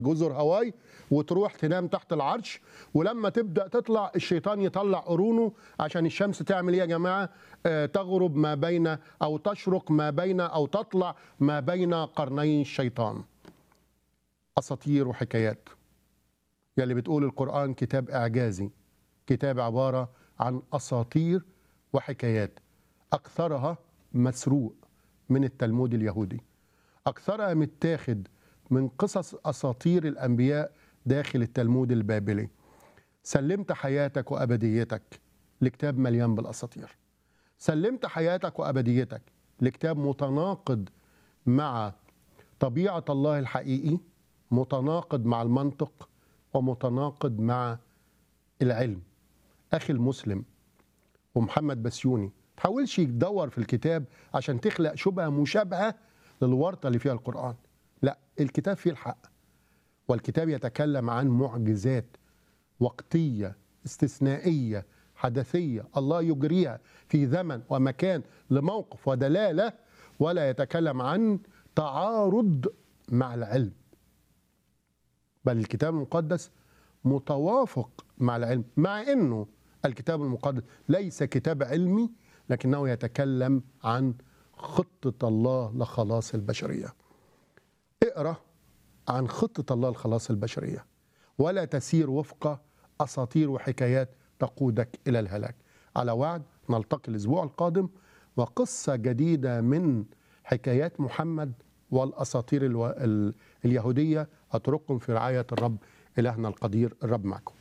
جزر هواي وتروح تنام تحت العرش ولما تبدا تطلع الشيطان يطلع قرونه عشان الشمس تعمل ايه يا جماعه آه تغرب ما بين او تشرق ما بين او تطلع ما بين قرني الشيطان اساطير وحكايات يلي بتقول القران كتاب اعجازي كتاب عباره عن اساطير وحكايات اكثرها مسروق من التلمود اليهودي اكثرها متاخد من قصص اساطير الانبياء داخل التلمود البابلي سلمت حياتك وابديتك لكتاب مليان بالاساطير سلمت حياتك وابديتك لكتاب متناقض مع طبيعه الله الحقيقي متناقض مع المنطق ومتناقض مع العلم اخي المسلم ومحمد بسيوني تحاولش تدور في الكتاب عشان تخلق شبهه مشابهه للورطه اللي فيها القران لا الكتاب فيه الحق والكتاب يتكلم عن معجزات وقتيه استثنائيه حدثيه الله يجريها في زمن ومكان لموقف ودلاله ولا يتكلم عن تعارض مع العلم بل الكتاب المقدس متوافق مع العلم مع انه الكتاب المقدس ليس كتاب علمي لكنه يتكلم عن خطه الله لخلاص البشريه اقرا عن خطه الله لخلاص البشريه ولا تسير وفق اساطير وحكايات تقودك الى الهلاك على وعد نلتقي الاسبوع القادم وقصه جديده من حكايات محمد والاساطير الو... ال... اليهوديه اترككم في رعايه الرب الهنا القدير الرب معكم